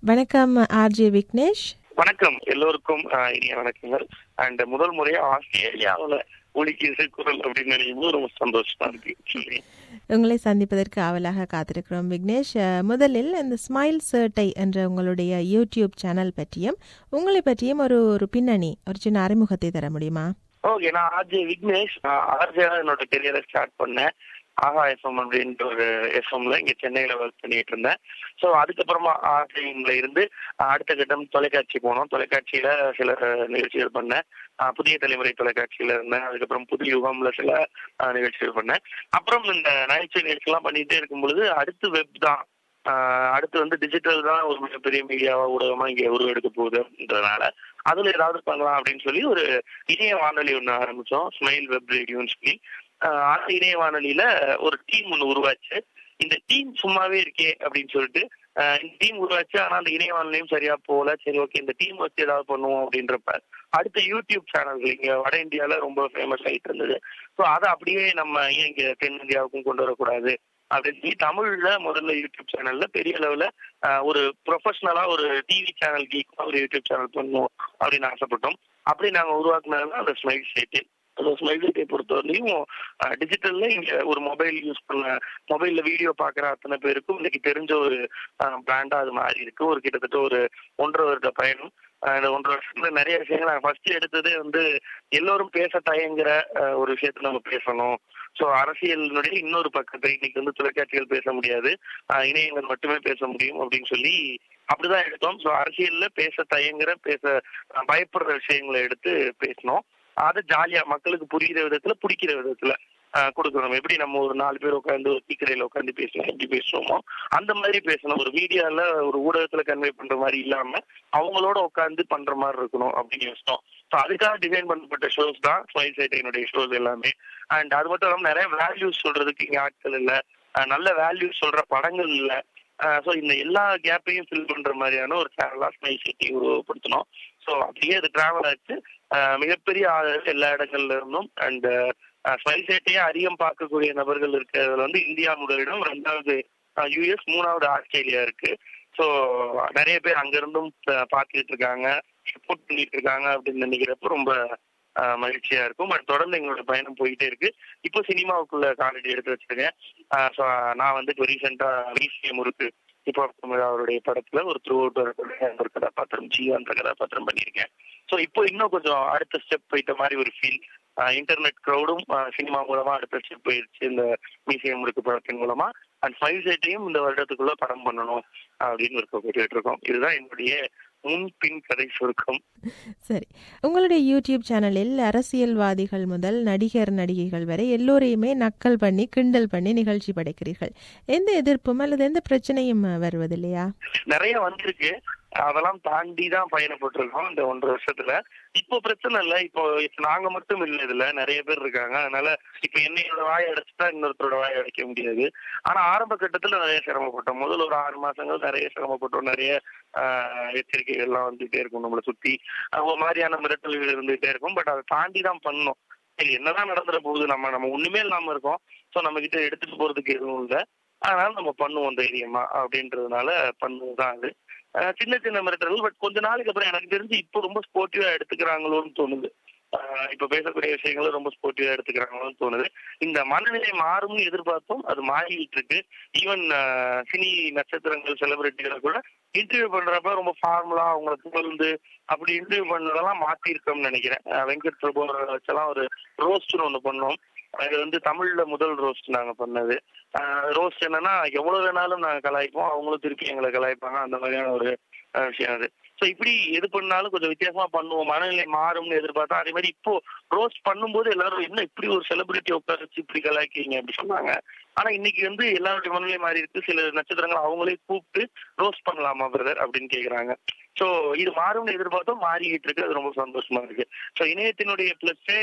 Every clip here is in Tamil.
வணக்கம் ஆர்ஜே விக்னேஷ் வணக்கம் எல்லோருக்கும் ஆஹ், இனிய வணக்கங்கள் அண்ட் முதல் முறையா ஆஸ்திரேலியாவுல ஒலிக்கிறது குரல் அப்படின்னு நினைக்கும் போது ரொம்ப சந்தோஷமா இருக்கு சொல்லி உங்களை சந்திப்பதற்கு ஆவலாக காத்திருக்கிறோம் விக்னேஷ் அஹ், முதலில் இந்த ஸ்மைல் சர்ட்டை என்ற உங்களுடைய யூடியூப் சேனல் பற்றியும் உங்களை பற்றியும் ஒரு ஒரு பின்னணி ஒரு சின்ன அறிமுகத்தை தர முடியுமா ஓகே நான் ஆர்ஜே விக்னேஷ் ஆர்ஜே என்னோட கெரியரை ஸ்டார்ட் பண்ணேன் ஆஹா எஃப்எம் அப்படின்ற ஒரு எஃப்எம்ல இங்க சென்னையில ஒர்க் பண்ணிட்டு இருந்தேன் ஸோ அதுக்கப்புறமா ஆர்ஜேல இருந்து ஆஹ், அடுத்த கட்டம் தொலைக்காட்சி போனோம் தொலைக்காட்சியில சில நிகழ்ச்சிகள் பண்ணேன் ஆஹ், புதிய தலைமுறை தொலைக்காட்சியில இருந்தேன் அதுக்கப்புறம் புதிய யுகம்ல சில ஆஹ், நிகழ்ச்சிகள் பண்ணேன் அப்புறம் இந்த நகைச்சுவை நிகழ்ச்சி எல்லாம் பண்ணிட்டே இருக்கும் பொழுது அடுத்து வெப் தான் ஆஹ், அடுத்து வந்து டிஜிட்டல் தான் ஒரு மிகப்பெரிய மீடியாவா ஊடகமா இங்க உருவெடுக்க போகுதுன்றதுனால அதுல ஏதாவது பண்ணலாம் அப்படின்னு சொல்லி ஒரு இணைய வானொலி ஒண்ணு ஆரம்பிச்சோம் ஸ்மைல் வெப் ரேடியோன்னு சொல்லி ஆஹ் அந்த இணைய வானொலியில ஒரு டீம் ஒண்ணு உருவாச்சு இந்த டீம் சும்மாவே இருக்கே அப்படின்னு சொல்லிட்டு ஆஹ் இந்த டீம் உருவாச்சு ஆனா அந்த இணைய வானொலியும் சரியா போல சரி ஓகே இந்த டீம் வச்சு ஏதாவது பண்ணுவோம் அப்படின்றப்ப அடுத்த யூடியூப் சேனல்கள் இங்க வட இந்தியால ரொம்ப ஃபேமஸ் ஆயிட்டு இருந்தது ஸோ அதை அப்படியே நம்ம ஏன் இங்க தென்னிந்தியாவுக்கும் கொண்டு வரக்கூடாது அப்படின்னு சொல்லி தமிழ்ல முதல்ல யூடியூப் சேனல்ல பெரிய லெவல்ல ஒரு ப்ரொஃபஷனலா ஒரு டிவி சேனல் கீக்கா ஒரு யூடியூப் சேனல் பண்ணுவோம் அப்படின்னு ஆசைப்பட்டோம் அப்படி நாங்க உருவாக்குனது தான் அந்த ஸ்மைல் ஸ்டேட்டு அந்த ஸ்மைல் ஸ்டேட்டை பொறுத்தவரையிலையும் டிஜிட்டல்ல இங்க ஒரு மொபைல் யூஸ் பண்ண மொபைல்ல வீடியோ பாக்குற அத்தனை பேருக்கும் இன்னைக்கு தெரிஞ்ச ஒரு பிராண்டா அது மாறி இருக்கு ஒரு கிட்டத்தட்ட ஒரு ஒன்றரை வருட பயணம் ஆஹ் இந்த ஒன்றரை வருஷத்துல நிறைய விஷயங்கள் நாங்கள் ஃபர்ஸ்ட் எடுத்ததே வந்து எல்லோரும் பேச தயங்குற ஆஹ் ஒரு விஷயத்த நம்ம பேசணும் ஸோ அரசியலினுடைய இன்னொரு பக்கத்தை இன்னைக்கு வந்து தொலைக்காட்சிகள் பேச முடியாது ஆஹ் இணையங்கள் மட்டுமே பேச முடியும் அப்படின்னு சொல்லி அப்படிதான் எடுத்தோம் ஸோ அரசியல்ல பேச தயங்குற பேச ஆஹ் பயப்படுற விஷயங்களை எடுத்து பேசினோம் அதை ஜாலியா மக்களுக்கு புரிகிற விதத்துல பிடிக்கிற விதத்துல ஆஹ் கொடுக்கணும் எப்படி நம்ம ஒரு நாலு பேர் உட்காந்து ஒரு டீக்கடையில உட்காந்து பேசலாம் எப்படி பேசுறோமோ அந்த மாதிரி பேசணும் ஒரு மீடியால ஒரு ஊடகத்துல கன்வே பண்ற மாதிரி இல்லாம அவங்களோட உட்காந்து பண்ற மாதிரி இருக்கணும் அப்படின்னு யோசிச்சோம் ஸோ அதுக்காக டிசைன் பண்ணப்பட்ட ஷோஸ் தான் ஸ்மைல் சைட்டினுடைய ஷோஸ் எல்லாமே அண்ட் அது மட்டும் இல்லாமல் நிறைய வேல்யூஸ் சொல்றதுக்கு இங்க ஆட்கள் இல்லை அஹ் நல்ல வேல்யூஸ் சொல்ற படங்கள் இல்லை ஸோ இந்த எல்லா கேப்பையும் ஃபில் பண்ற மாதிரியான ஒரு சேனலா ஸ்மைல் சிட்டி உருவப்படுத்தணும் ஸோ அப்படியே அது டிராவல் ஆச்சு அஹ் மிகப்பெரிய ஆதரவு எல்லா இடங்கள்ல இருந்தும் அண்ட் ஸ்மைல் சேட்டையே அதிகம் பார்க்கக்கூடிய நபர்கள் இருக்கிறதுல வந்து இந்தியா முதலிடம் ரெண்டாவது யூஎஸ் மூணாவது ஆஸ்திரேலியா இருக்கு ஸோ நிறைய பேர் அங்கிருந்தும் ப- பார்த்துக்கிட்டு இருக்காங்க சப்போர்ட் பண்ணிட்டு இருக்காங்க அப்படின்னு நினைக்கிறப்ப ரொம்ப ஆஹ் மகிழ்ச்சியா இருக்கும் பட் தொடர்ந்து எங்களோட பயணம் போயிட்டே இருக்கு இப்போ சினிமாவுக்குள்ள காலடி எடுத்து வச்சிருக்கேன் ஸோ நான் வந்து இப்போ ரீசெண்டா மியூசியம் இருக்கு இப்போ அவருடைய படத்துல ஒரு த்ரூ அவுட் ஒரு கதாபாத்திரம் ஜீவான்ற கதாபாத்திரம் பண்ணியிருக்கேன் ஸோ இப்போ இன்னும் கொஞ்சம் அடுத்த ஸ்டெப் போயிட்ட மாதிரி ஒரு ஃபீல் இன்டர்நெட் க்ரௌடும் சினிமா மூலமா அடுத்த ஸ்டெப் போயிருச்சு இந்த மியூசியம் இருக்கு படத்தின் மூலமா அண்ட் ஃபைவ் சைட்டையும் இந்த வருடத்துக்குள்ள படம் பண்ணணும் அப்படின்னு விருப்பப்பட்டு இருக்கோம் இதுதான் என்னுடைய முன் பின் கதை சுருக்கம் சரி உங்களுடைய யூடியூப் சேனலில் அரசியல்வாதிகள் முதல் நடிகர் நடிகைகள் வரை எல்லோரையுமே நக்கல் பண்ணி கிண்டல் பண்ணி நிகழ்ச்சி படைக்கிறீர்கள் எந்த எதிர்ப்பும் அல்லது எந்த பிரச்சனையும் அஹ், வருவதில்லையா நிறைய வந்திருக்கு அதெல்லாம் தாண்டி தான் பயணப்பட்டிருக்கோம் இந்த ஒன்றரை வருஷத்துல இப்போ பிரச்சனை இல்லை இப்போ இப்ப நாங்க மட்டும் இல்லை இதுல நிறைய பேர் இருக்காங்க அதனால இப்ப என்னையோட வாயை அடைச்சிட்டா இன்னொருத்தரோட வாயை அடைக்க முடியாது ஆனா ஆரம்ப கட்டத்துல நிறைய சிரமப்பட்டோம் முதல் ஒரு ஆறு மாசங்கள் நிறைய சிரமப்பட்டோம் நிறைய ஆஹ், எச்சரிக்கைகள்லாம் வந்துட்டே இருக்கும் நம்மளை சுத்தி ஆஹ், ஒரு மாதிரியான மிரட்டல்கள் இருந்துகிட்டே இருக்கும் பட் அதை தாண்டி தான் பண்ணோம் சரி என்னதான் நடந்துற போகுது நம்ம நம்ம ஒண்ணுமே இல்லாம இருக்கோம் சோ நம்ம கிட்ட எடுத்துட்டு போறதுக்கு எதுவும் இல்லை அதனால நம்ம பண்ணுவோம் தைரியமா அப்படின்றதுனால பண்ணுவதுதான் அது அஹ் சின்ன சின்ன மிரட்டல்கள் பட் கொஞ்ச நாளைக்கு அப்புறம் எனக்கு தெரிஞ்சு இப்போ ரொம்ப ஸ்போர்ட்டிவா எடுத்துக்கிறாங்களோன்னு தோணுது அஹ் இப்ப பேசக்கூடிய விஷயங்களும் ரொம்ப ஸ்போர்ட்டிவா எடுத்துக்கிறாங்களோன்னு தோணுது இந்த மனநிலை மாறும்னு எதிர்பார்த்தோம் அது மாறிட்டு இருக்கு ஈவன் சினி நட்சத்திரங்கள் செலிபிரிட்டிகளை கூட இன்டர்வியூ பண்றப்ப ரொம்ப ஃபார்முலா அவங்களை புகழ்ந்து அப்படி இன்டர்வியூ பண்ணதெல்லாம் மாத்தி இருக்கோம்னு நினைக்கிறேன் அஹ் வெங்கட் பிரபு அவர்களை வச்செல்லாம் ஒரு ரோஸ்ட்னு ஒண்ணு பண்ணோம் அது வந்து தமிழ்ல முதல் ரோஸ்ட் நாங்க பண்ணது ரோஸ்ட் என்னன்னா எவ்வளவு வேணாலும் நாங்க கலாய்ப்போம் அவங்களும் திருப்பி எங்களை கலாய்ப்பாங்க அந்த மாதிரியான ஒரு அஹ், விஷயம் அது ஸோ இப்படி எது பண்ணாலும் கொஞ்சம் வித்தியாசமா பண்ணுவோம் மனநிலை மாறும்னு எதிர்பார்த்தா அதே மாதிரி இப்போ ரோஸ்ட் பண்ணும்போது எல்லாரும் என்ன இப்படி ஒரு செலிபிரிட்டி உட்கார வச்சு இப்படி கலாய்க்கிறீங்க அப்படி சொன்னாங்க ஆனா இன்னைக்கு வந்து எல்லாருடைய மனநிலை மாறி இருக்கு சில நட்சத்திரங்கள் அவங்களே கூப்பிட்டு ரோஸ்ட் பண்ணலாமா பிரதர் அப்படின்னு கேக்குறாங்க ஸோ இது மாறும்னு எதிர்பார்த்தோம் மாறிக்கிட்டு இருக்கு அது ரொம்ப சந்தோஷமா இருக்கு ஸோ இணையத்தினுடைய பிளஸ்ஸே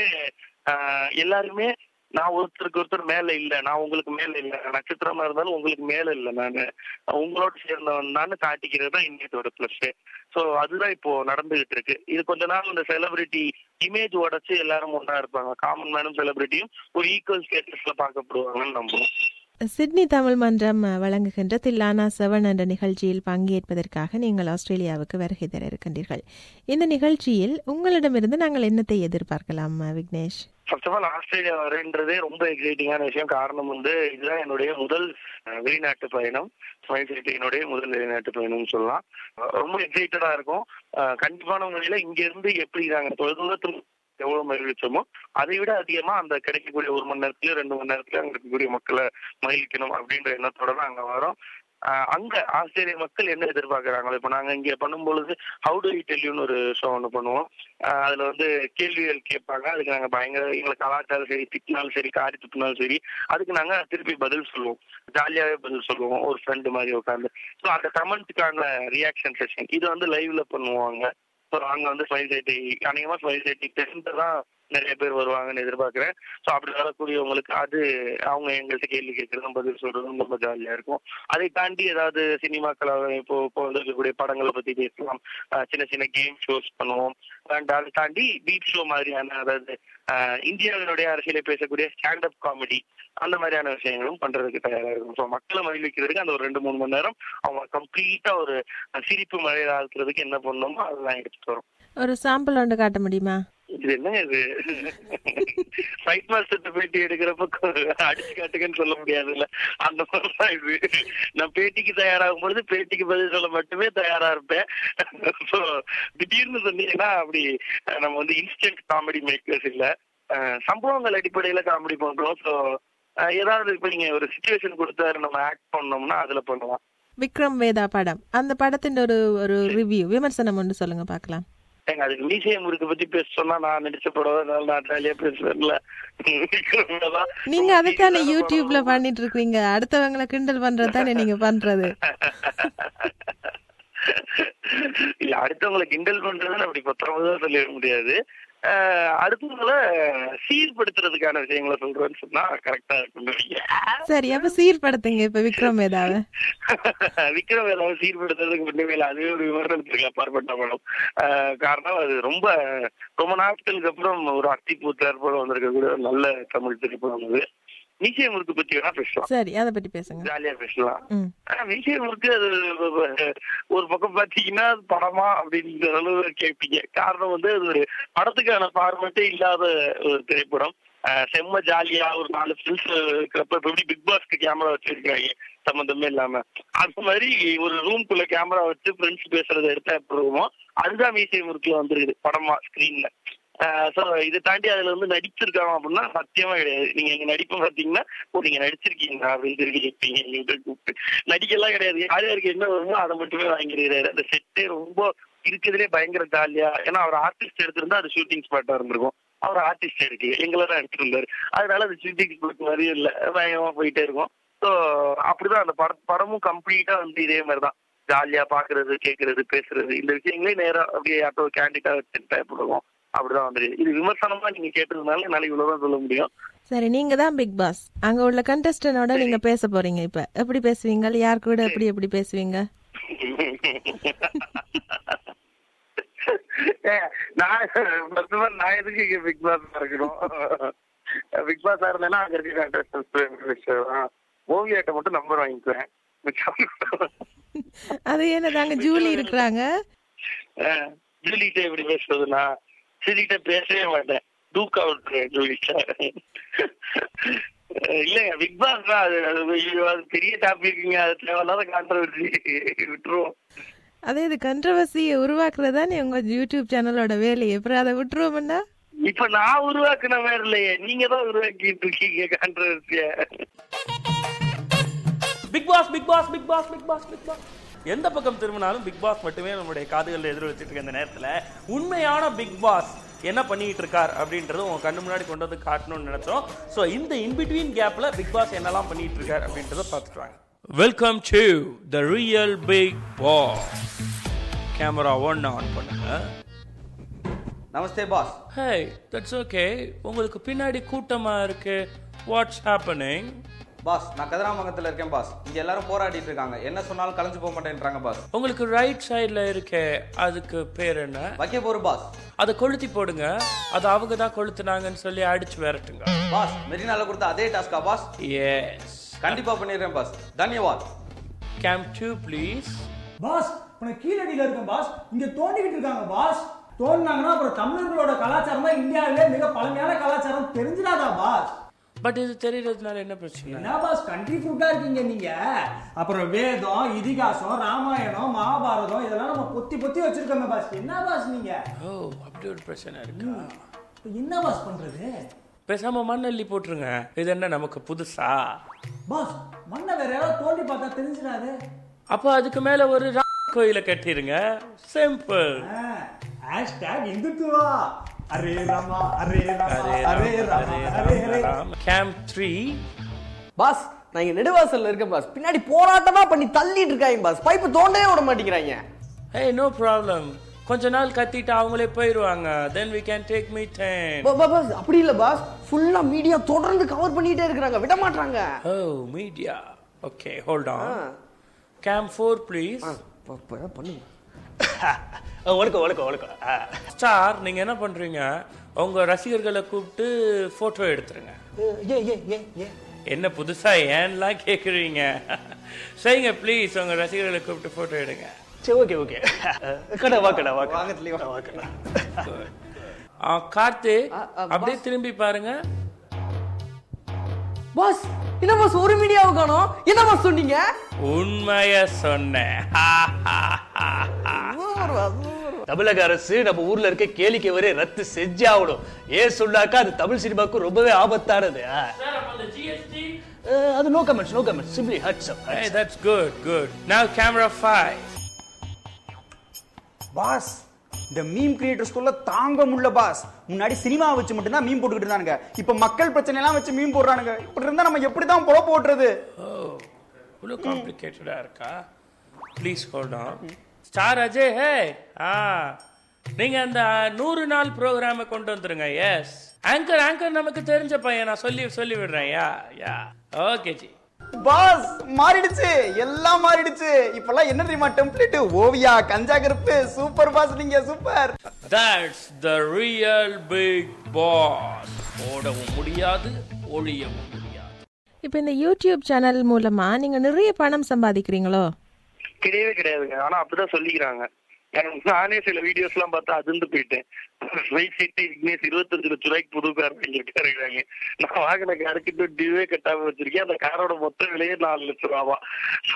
எல்லாருமே நான் ஒருத்தருக்கு ஒருத்தர் மேல இல்ல நான் உங்களுக்கு மேல இல்ல நட்சத்திரமா இருந்தாலும் உங்களுக்கு மேல இல்ல நானு உங்களோட சேர்ந்தவன் தான் காட்டிக்கிறது தான் இந்தியத்தோட பிளஸ் சோ அதுதான் இப்போ நடந்துகிட்டு இருக்கு இது கொஞ்ச நாள் இந்த செலிபிரிட்டி இமேஜ் உடைச்சு எல்லாரும் ஒன்றா இருப்பாங்க காமன் மேனும் செலிபிரிட்டியும் ஒரு ஈக்குவல் ஸ்டேட்டஸ்ல பார்க்கப்படுவாங்கன்னு நம்புவோம் சிட்னி தமிழ் மன்றம் அஹ், வழங்குகின்ற தில்லானா செவன் என்ற நிகழ்ச்சியில் பங்கேற்பதற்காக நீங்கள் ஆஸ்திரேலியாவுக்கு வருகை தர இருக்கின்றீர்கள் இந்த நிகழ்ச்சியில் உங்களிடமிருந்து நாங்கள் என்னத்தை எதிர்பார்க்கலாம் அஹ், Vignesh first of all Australia வரேன்றதே ரொம்ப எக்ஸைட்டிங்கான விஷயம் காரணம் வந்து இதுதான் என்னுடைய முதல் அஹ், வெளிநாட்டு பயணம் என்னுடைய முதல் வெளிநாட்டு பயணம்னு சொல்லலாம் அஹ், ரொம்ப எக்ஸைட்டடா இருக்கும் அஹ், கண்டிப்பான முறையில இங்க இருந்து எப்படி நாங்க தொலைதூரத்தில் எவ்வளவு மகிழ்ச்சோமோ அதை விட அதிகமா அந்த கிடைக்கக்கூடிய ஒரு மணி நேரத்துல ரெண்டு மணி நேரத்துல அங்க இருக்கக்கூடிய மக்களை மகிழ்க்கணும் அப்படின்ற எண்ணத்தோட தான் அங்க வரோம் அஹ், அங்க ஆஸ்திரேலிய மக்கள் என்ன எதிர்பார்க்கறாங்களோ இப்ப நாங்க இங்க பண்ணும்பொழுது ஹவு டு டெல்யூன்னு ஒரு ஷோ ஒன்று பண்ணுவோம் அஹ் அதுல வந்து கேள்விகள் கேட்பாங்க அதுக்கு நாங்க பயங்கர எங்களுக்கு கலாச்சாரம் சரி திட்டினாலும் சரி காரி துப்பினாலும் சரி அதுக்கு நாங்க திருப்பி பதில் சொல்லுவோம் ஜாலியாவே பதில் சொல்லுவோம் ஒரு ஃப்ரெண்டு மாதிரி உட்காந்து ஸோ அந்த கமெண்ட்டுக்கான ரியாக்ஷன் செஷன் இது வந்து லைவ்ல பண்ணுவாங்க ஸோ அங்க வந்து ஸ்மைல் சைட்டி அநேகமா ஸ்மைல் சைட்டி தெரிந்து தான் நிறைய பேர் வருவாங்கன்னு எதிர்பார்க்கிறேன் ஸோ அப்படி வரக்கூடியவங்களுக்கு அது அவங்க எங்கள்கிட்ட கேள்வி கேட்கறதும் பதில் சொல்றதும் ரொம்ப ஜாலியா இருக்கும் அதை தாண்டி ஏதாவது சினிமாக்களாக இப்போ இப்போ வந்திருக்கக்கூடிய படங்களை பத்தி பேசலாம் அஹ் சின்ன சின்ன கேம் ஷோஸ் பண்ணுவோம் அண்ட் அதை தாண்டி பீட் ஷோ மாதிரியான அதாவது அஹ் இந்தியாவினுடைய அரசியலை பேசக்கூடிய ஸ்டாண்ட் அப் காமெடி அந்த மாதிரியான விஷயங்களும் பண்றதுக்கு தயாரா இருக்கும் ஸோ மக்களை மகிழ்விக்கிறதுக்கு அந்த ஒரு ரெண்டு மூணு மணி நேரம் அவங்க கம்ப்ளீட்டா ஒரு சிரிப்பு மழையில ஆக்குறதுக்கு என்ன பண்ணணுமோ அதெல்லாம் எடுத்துட்டு வரும் ஒரு சாம்பிள் ஒன்று காட்ட முடியுமா இது என்ன இது ஃபைட் மாஸ்டர் பேட்டி எடுக்கிறப்ப அடிச்சு காட்டுங்கன்னு சொல்ல முடியாதுல்ல அந்த மாதிரிதான் இது நான் பேட்டிக்கு தயாராகும் பொழுது பேட்டிக்கு பதில் சொல்ல மட்டுமே தயாரா இருப்பேன் ஸோ திடீர்னு சொன்னீங்கன்னா அப்படி அஹ், நம்ம வந்து இன்ஸ்டன்ட் காமெடி மேக்கர்ஸ் இல்ல அஹ், சம்பவங்கள் அடிப்படையில காமெடி பண்றோம் ஸோ ஏதாவது இப்ப நீங்க ஒரு சுச்சுவேஷன் கொடுத்தாரு நம்ம ஆக்ட் பண்ணோம்னா அதுல பண்ணலாம் விக்ரம் வேதா படம் அந்த படத்தின் ஒரு ஒரு ரிவ்யூ விமர்சனம் ஒன்று சொல்லுங்க பார்க்கலாம் ஏங்க அதுக்கு மியூசியம் முறுக்கு பத்தி பேச சொன்னா நான் நடிச்ச படம் அதனால நான் ஜாலியா பேசுவேன்ல நீங்க அதுதானே யூடியூப்ல பண்ணிட்டு இருக்கீங்க அடுத்தவங்களை கிண்டல் பண்றது தானே நீங்க பண்றது இல்ல அடுத்தவங்களை கிண்டல் பண்றதுன்னு அப்படி பத்திரமா சொல்லிட முடியாது அஹ் அடுத்தவங்களை சீர்படுத்துறதுக்கான விஷயங்களை சொல்றேன்னு சொன்னா கரெக்டா இருக்கும் சரி அப்ப சீர்படுத்துங்க இப்ப விக்ரம் வேதாவை விக்ரம் வேதாவை சீர்படுத்துறதுக்கு முன்னமே இல்ல, அதுவே ஒரு விமர்சனத்துக்கு அப்பாற்பட்ட படம் அஹ் காரணம் அது ரொம்ப ரொம்ப நாட்களுக்கு அப்புறம் ஒரு அத்திப்பூ ஏற்படம் வந்திருக்கக்கூடிய ஒரு நல்ல தமிழ் திரைப்படம் அது நிச்சயம் முறுக்கு பத்தி வேணா பேசலாம் சரி அதை பத்தி பேசுங்க ஜாலியா பேசலாம் ம் ஆனா விஷயம் இருக்கு அது ஒரு பக்கம் பாத்தீங்கன்னா அது படமா அப்படின்ற அளவு கேட்பீங்க காரணம் வந்து அது ஒரு படத்துக்கான ஃபார்மேட்டே இல்லாத ஒரு திரைப்படம் ஆஹ் செம்ம ஜாலியா ஒரு நாலு ஃபில்ஸ் இருக்கிறப்ப இப்ப எப்படி பிக் பாஸ்க்கு கேமரா வச்சிருக்காங்க சம்பந்தமே இல்லாம அந்த மாதிரி ஒரு ரூம்குள்ள கேமரா வச்சு ஃப்ரெண்ட்ஸ் பேசுறத எடுத்தா எப்படி இருக்குமோ அதுதான் மீசியம் இருக்குல வந்துருக்குது படமா ஸ்கிரீன்ல சோ இதை தாண்டி அதுல வந்து நடிச்சிருக்காங்க அப்படின்னா சத்தியமா கிடையாது நீங்க எங்க நடிப்பு பாத்தீங்கன்னா ஓ நீங்க நடிச்சிருக்கீங்களா அப்படின்னு திருப்பி கேட்பீங்க எங்கள்கிட்ட கூப்பிட்டு நடிக்கலாம் கிடையாது யார் யாருக்கு என்ன வருமோ அதை மட்டுமே வாங்கிடுறாரு அந்த செட்டே ரொம்ப இருக்கிறதுலே பயங்கர ஜாலியா ஏன்னா அவர் ஆர்டிஸ்ட் எடுத்திருந்தா அது ஷூட்டிங் ஸ்பாட்டா இருந்திருக்கும் அவர் ஆர்டிஸ்ட் எடுக்கல எங்களை தான் எடுத்திருந்தாரு அதனால அது ஷூட்டிங் ஸ்பாட் மாதிரியும் இல்ல பயங்கரமா போயிட்டே இருக்கும் ஸோ அப்படிதான் அந்த பட படமும் கம்ப்ளீட்டா வந்து இதே மாதிரிதான் ஜாலியா பாக்குறது கேக்குறது பேசுறது இந்த விஷயங்களே நேரா அப்படியே யார்ட்டோ கேண்டிடா வச்சு பயப்படுவோம் அப்படிதான் வந்துருக்கு இது விமர்சனமா நீங்க கேட்டதுனால என்னால இவ்வளவுதான் சொல்ல முடியும் சரி நீங்க தான் பிக் பாஸ் அங்க உள்ள கண்டஸ்டனோட நீங்க பேச போறீங்க இப்ப எப்படி பேசுவீங்க யார் கூட எப்படி எப்படி பேசுவீங்க ஏய், நான் first of all, நான் எதுக்கு இங்க பிக் பாஸ் இருக்கணும் பிக் பாஸ் இருந்தேன்னா அங்க இருக்க கண்டஸ்டன்ஸ் ஓவியாட்ட மட்டும் நம்பர் வாங்கிக்குவேன் அது என்ன தாங்க ஜூலி இருக்கிறாங்க ஜூலிகிட்ட எப்படி பேசுறதுன்னா ஜூலிகிட்ட பேசவே மாட்டேன் தூக்க விட்டுருவேன் ஜூலிகிட்ட இல்லைங்க பிக் பாஸ் தான் அது அது ஐயோ, அது பெரிய டாபிக்ங்க அது தேவையில்லாத கான்ட்ரவர்சி விட்டுருவோம் அதே இது கண்ட்ரவர்சியை உருவாக்குறது தானே உங்க யூடியூப் சேனலோட வேலையை அப்புறம் அதை விட்டுருவோம்னா இப்ப நான் உருவாக்குன மாதிரி இல்லையே நீங்க தான் உருவாக்கிட்டு இருக்கீங்க கான்ட்ரவர்சிய Bigg Boss Bigg Boss Bigg Boss Bigg Boss Bigg Boss எந்த பக்கம் திரும்பினாலும் பிக் பாஸ் மட்டுமே நம்மளுடைய காதுகளில் எதிர் வச்சுட்டு இருக்க இந்த நேரத்தில் உண்மையான பிக் பாஸ் என்ன பண்ணிட்டு இருக்கார் அப்படின்றது உங்க கண்ணு முன்னாடி கொண்டு வந்து காட்டணும்னு நினைச்சோம் ஸோ இந்த இன்பிட்வீன் கேப்ல பிக் பாஸ் என்னெல்லாம் பண்ணிட்டு இருக்கார் அப்படின்றத பார்த்துட்டு வாங்க welcome to the real big Boss camera one on பண்ணுங்க namaste boss hey that's okay உங்களுக்கு பின்னாடி கூட்டமா இருக்கு வாட்ஸ் ஹேப்பனிங் பாஸ் நான் கதிராமங்கலத்துல இருக்கேன் பாஸ் இங்க எல்லாரும் போராடிட்டு இருக்காங்க என்ன சொன்னாலும் கலைஞ்சு போக மாட்டேன்றாங்க பாஸ் உங்களுக்கு ரைட் சைடுல இருக்கே அதுக்கு பேர் என்ன வைக்க போரு பாஸ் அதை கொளுத்தி போடுங்க அது அவங்க தான் கொளுத்துனாங்கன்னு சொல்லி அடிச்சு விரட்டுங்க பாஸ் மெரினால கொடுத்த அதே டாஸ்கா பாஸ் எஸ் கண்டிப்பா பண்ணிடுறேன் பாஸ் தன்யவாத் கேம் டூ ப்ளீஸ் பாஸ் உனக்கு கீழடியில இருக்கேன் பாஸ் இங்க தோண்டிக்கிட்டு இருக்காங்க பாஸ் தோண்டினாங்கன்னா அப்புறம் தமிழர்களோட கலாச்சாரம் தான் இந்தியாவிலே மிக பழமையான கலாச்சாரம் தெரிஞ்சிடாதா பாஸ் பட் இது தெரியறதுனால என்ன பிரச்சனை என்ன பாஸ் கண்ட்ரி ஃப்ரூட்டா இருக்கீங்க நீங்க அப்புறம் வேதம் இதிகாசம் ராமாயணம் மகாபாரதம் இதெல்லாம் நம்ம பொத்தி பொத்தி வச்சிருக்கோமே பாஸ் என்ன பாஸ் நீங்க ஓ அப்படி ஒரு பிரச்சனை இருக்கா இப்ப என்ன பாஸ் பண்றது பேசாம மண்ணள்ளி போட்டுருங்க இது என்ன நமக்கு புதுசா பாஸ் மண்ணை வேற யாராவது தோண்டி பார்த்தா தெரிஞ்சிடாது அப்ப அதுக்கு மேல ஒரு ரா- கோயிலை கட்டிருங்க simple hashtag Hindutva Hare Rama Hare Rama Hare Rama Hare Hare cam three boss நான் இங்க நெடுவாசல்ல இருக்கேன் பாஸ் பின்னாடி போராட்டமா பண்ணி தள்ளிட்டு இருக்காங்க பாஸ் பைப்பு தோண்டவே விட மாட்டேங்கிறாங்க ஹே நோ ப்ராப்ளம் கொஞ்ச நாள் கத்திட்டு அவங்களே போயிருவாங்க then we can take meeting பா- பா- பாஸ் அப்படி இல்ல பாஸ் ஃபுல்லா மீடியா தொடர்ந்து கவர் பண்ணிட்டே இருக்காங்க விட மாட்டாங்க oh media okay hold on cam four please பண்ணுங்க வணக்கம் வணக்கம் வணக்கம் ஆ. ஸ்டார் நீங்க என்ன பண்றீங்க உங்க ரசிகர்களை கூப்பிட்டு போட்டோ எடுத்துருங்க ஏ ஏ ஏ ஏ என்ன புதுசா ஏன்லாம் கேக்குறீங்க செய்யுங்க ப்ளீஸ் உங்க ரசிகர்களை கூப்பிட்டு போட்டோ எடுங்க சரி ஓகே ஓகே கடை வா கடை வா வாங்கத்துலயே வா. வா கடை ஆ, கார்த்திக் ஆ, ஆ, அப்படியே திரும்பி பாருங்க பாஸ் என்ன பாஸ் ஒரு மீடியாவை காணோம் என்ன பாஸ் சொன்னீங்க உண்மைய சொன்னேன் சூப்பர் பாஸ், சூப்பர். தமிழக அரசு நம்ம ஊர்ல இருக்க கேளிக்கை வரை ரத்து செஞ்சே ஆகணும் ஏன் சொன்னாக்கா அது தமிழ் சினிமாவுக்கு ரொம்பவே ஆபத்தானது ஆ. அஹ், அது no comments no comments simply ஹட்ஸ் Hey, that's good, good. Now camera five. Boss இந்த மீம் கிரியேட்டர்ஸ் தொல்லை தாங்க முடியல பாஸ் முன்னாடி சினிமா வச்சு மட்டும்தான் மீம் போட்டுக்கிட்டு இருந்தானுங்க இப்ப மக்கள் பிரச்சனை எல்லாம் வச்சு மீம் போடுறானுங்க இப்படி இருந்தா நம்ம எப்படி தான் பொழப்பு ஓட்டுறது Oh, இவ்வளோ காம்ப்ளிகேட்டடா இருக்கா please hold on star Ajay hey ஆ நீங்க அந்த நூறு நாள் ப்ரோக்ராமை கொண்டு வந்துருங்க எஸ் ஆங்கர் ஆங்கர் நமக்கு தெரிஞ்ச பையன் நான் சொல்லி சொல்லி விடுறேன் yeah yeah okay ji boss மாறிடுச்சு எல்லாம் மாறிடுச்சு இப்பெல்லாம் என்ன தெரியுமா டெம்ப்ளேட் ஓவியா கஞ்சா கருப்பு சூப்பர் பாஸ் நீங்க super that's the real big boss ஓடவும் முடியாது ஒழியவும் முடியாது இப்போ இந்த யூடியூப் சேனல் மூலமா நீங்க நிறைய பணம் சம்பாதிக்கிறீங்களோ கிடையவே கிடையாதுங்க ஆனா அப்படிதான் சொல்லிக்கிறாங்க எனக்கு நானே சில வீடியோஸ் எல்லாம் பார்த்தா அதிர்ந்து போயிட்டேன் வெயிட் சிட்டி விக்னேஷ் இருபத்தஞ்சு லட்ச ரூபாய்க்கு புது கார் வாங்கிட்டு இருக்காங்க நான் வாங்கின காருக்கு டியூவே கட்டாம வச்சிருக்கேன் அந்த காரோட மொத்த விலையே நாலு லட்ச ரூபாவா ஸோ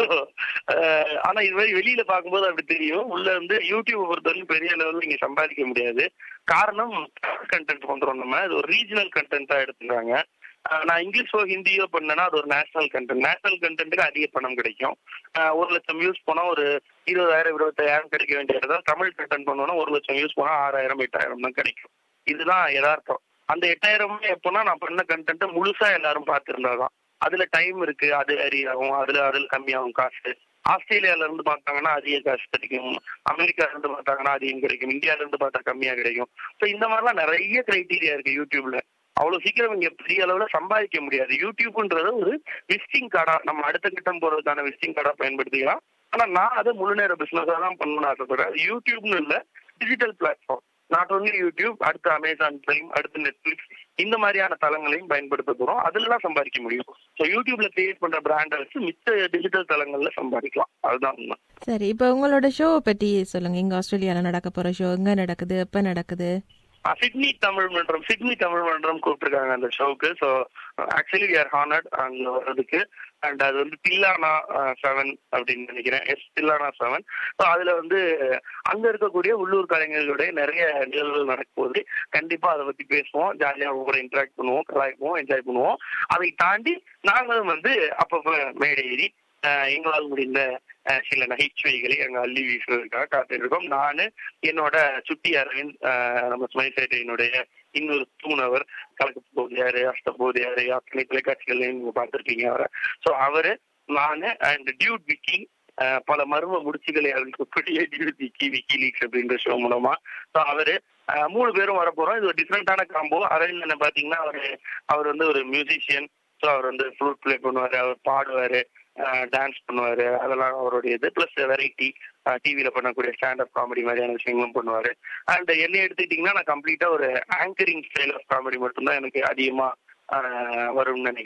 ஆனா இது மாதிரி வெளியில பார்க்கும்போது அப்படி தெரியும் உள்ள வந்து யூடியூப் பொறுத்தவரைக்கும் பெரிய லெவலில் நீங்க சம்பாதிக்க முடியாது காரணம் கண்டென்ட் வந்துடும் நம்ம இது ஒரு ரீஜனல் கண்டென்ட்டா எடுத்துக்கிறாங்க ஆஹ் நான் இங்கிலீஷோ ஹிந்தியோ பண்ணேன்னா அது ஒரு நேஷனல் கண்டென்ட் நேஷனல் கண்டென்ட்டுக்கு அதிக பணம் கிடைக்கும் ஆஹ் ஒரு லட்சம் வியூஸ் போனா ஒரு இருபதாயிரம் இருபத்தாயிரம் கிடைக்க வேண்டிய இடத்துல தமிழ் கண்டென்ட் பண்ணோம்னா ஒரு லட்சம் வியூஸ் போனா ஆறாயிரம் எட்டாயிரம் தான் கிடைக்கும் இதுதான் யதார்த்தம் அந்த எட்டாயிரமே எப்போனா நான் பண்ண கண்டென்ட்டை முழுசா எல்லாரும் பார்த்திருந்தாதான் அதுல டைம் இருக்கு அது ஆகும் அதுல அதுல கம்மியாகும் காசு ஆஸ்திரேலியால இருந்து பார்த்தாங்கன்னா அதிக காசு கிடைக்கும் அமெரிக்கால இருந்து பார்த்தாங்கன்னா அதிகம் கிடைக்கும் இந்தியால இருந்து பார்த்தா கம்மியா கிடைக்கும் ஸோ இந்த மாதிரிலாம் நிறைய கிரைட்டீரியா இருக்கு யூடியூப்ல அவ்வளவு சீக்கிரம் இங்க பெரிய அளவுல சம்பாதிக்க முடியாது யூடியூப்ன்றது ஒரு விசிட்டிங் கார்டா நம்ம அடுத்த கட்டம் போறதுக்கான விசிட்டிங் கார்டா பயன்படுத்திக்கலாம் ஆனா நான் அதை முழு நேர பிசினஸா தான் பண்ணணும்னு ஆசைப்படுறேன் அது யூடியூப்னு இல்ல digital platform not only YouTube அடுத்து அமேசான் பிரைம் அடுத்து நெட்ஃபிளிக்ஸ் இந்த மாதிரியான தளங்களையும் பயன்படுத்த போறோம் அதுலலாம் சம்பாதிக்க முடியும் ஸோ யூடியூப்ல கிரியேட் பண்ற பிராண்டை வச்சு மிச்ச டிஜிட்டல் தளங்கள்ல சம்பாதிக்கலாம் அதுதான் உண்மை சரி இப்போ உங்களோட ஷோ பற்றி சொல்லுங்க இங்க ஆஸ்திரேலியால நடக்க போற ஷோ எங்க நடக்குது எப்ப நடக்குது ஆ, சிட்னி தமிழ் மன்றம் சிட்னி தமிழ் மன்றம் கூப்பிட்டுருக்காங்க அந்த ஷோக்கு so actually we are honoured அங்க வர்றதுக்கு அண்ட் அது வந்து தில்லானா செவன் அப்படின்னு நினைக்கிறேன் எஸ் தில்லானா செவன் ஸோ அதுல வந்து அங்க இருக்கக்கூடிய உள்ளூர் கலைஞர்களுடைய நிறைய நிகழ்வுகள் நடக்க போகுது கண்டிப்பா அதை பத்தி பேசுவோம் ஜாலியா அவங்க கூட இன்டராக்ட் பண்ணுவோம் கலாய்ப்போம் என்ஜாய் பண்ணுவோம் அதை தாண்டி நாங்களும் வந்து அப்பப்ப மேடை ஏறி ஆஹ் எங்களால் முடிந்த ஆஹ் சில நகைச்சுவைகளை அங்க அள்ளி வீசுவதற்காக காத்திருக்கோம் நானு என்னோட சுட்டி அரவிந்த் ஆஹ் நம்ம ஸ்மைல் சேட்டையினுடைய இன்னொரு தூணவர் கலக்க போதியாரு அஷ்ட போதியாரு அத்தனை தொலைக்காட்சிகள்லையும் நீங்க பார்த்திருப்பீங்க அவரை ஸோ அவரு நானு அண்ட் டியூட் விக்கி ஆஹ் பல மர்ம முடிச்சுகளை அறிவிக்கக்கூடிய டியூட் விக்கி விக்கி லீக்ஸ் அப்படின்ற ஷோ மூலமா ஸோ அவரு ஆஹ் மூணு பேரும் வரப்போறோம் இது ஒரு டிஃப்ரெண்டான காம்போ அரவிந்த் என்ன பாத்தீங்கன்னா அவரு அவர் வந்து ஒரு மியூசிஷியன் ஸோ அவர் வந்து ஃப்ளூட் ப்ளே பண்ணுவாரு அவர் பாடுவாரு டான்ஸ் பண்ணுவாரு அதெல்லாம் அவருடைய இது பிளஸ் வெரைட்டி டிவியில பண்ணக்கூடிய ஸ்டாண்டப் காமெடி மாதிரியான விஷயங்களும் பண்ணுவாரு அண்ட் என்னை எடுத்துக்கிட்டீங்கன்னா நான் கம்ப்ளீட்டா ஒரு ஆங்கரிங் ஸ்டைல் ஆஃப் காமெடி மட்டும்தான் எனக்கு அதிகமா ஆஹ் வரும்னு நினைக்கிறேன்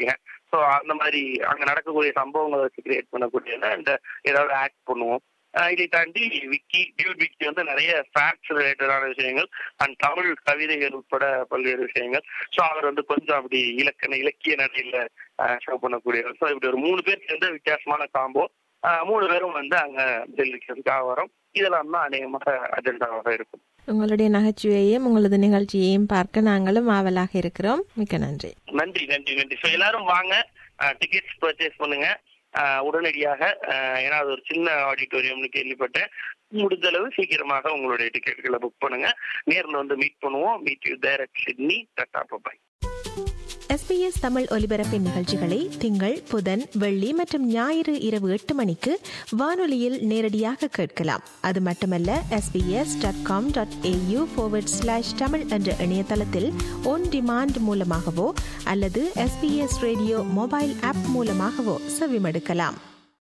ஸோ அந்த மாதிரி அங்க நடக்கக்கூடிய சம்பவங்களை வச்சு கிரியேட் பண்ணக்கூடியது அண்ட் ஏதாவது ஆக்ட் பண்ணுவோம் ஆஹ் இதை தாண்டி விக்கி டியூட் விக்கி வந்து நிறைய ஃபேக்ட்ஸ் ரிலேட்டடான விஷயங்கள் அண்ட் தமிழ் கவிதைகள் உட்பட பல்வேறு விஷயங்கள் ஸோ அவர் வந்து கொஞ்சம் அப்படி இலக்கண இலக்கிய நடையில ஷோ பண்ணக்கூடியவர் ஸோ இப்படி ஒரு மூணு பேர் சேர்ந்த வித்தியாசமான காம்போ மூணு பேரும் வந்து அங்க ஜெயிக்கிறதுக்காக வரோம் இதெல்லாம் தான் அநேகமாக அஜெண்டாவாக இருக்கும் உங்களுடைய நகைச்சுவையையும் உங்களது நிகழ்ச்சியையும் பார்க்க நாங்களும் ஆவலாக இருக்கிறோம் மிக்க நன்றி நன்றி நன்றி நன்றி ஸோ எல்லாரும் வாங்க டிக்கெட்ஸ் பர்ச்சேஸ் பண்ணுங்க ஆஹ் உடனடியாக ஆஹ் ஏன்னா அது ஒரு சின்ன ஆடிட்டோரியம்னு கேள்விப்பட்டேன் முடிஞ்ச அளவு சீக்கிரமாக உங்களுடைய டிக்கெட்டுகளை புக் பண்ணுங்க நேர்ல வந்து மீட் பண்ணுவோம் meet you there at Sydney tata bye SBS Tamil ஒலிபரப்பின் நிகழ்ச்சிகளை திங்கள் புதன் வெள்ளி மற்றும் ஞாயிறு இரவு எட்டு மணிக்கு வானொலியில் நேரடியாக கேட்கலாம் அது மட்டுமல்ல SBS dot com dot AU slash Tamil என்ற இணையதளத்தில் ஒன் டிமாண்ட் மூலமாகவோ அல்லது எஸ்பிஎஸ் ரேடியோ மொபைல் ஆப் மூலமாகவோ செவிமடுக்கலாம்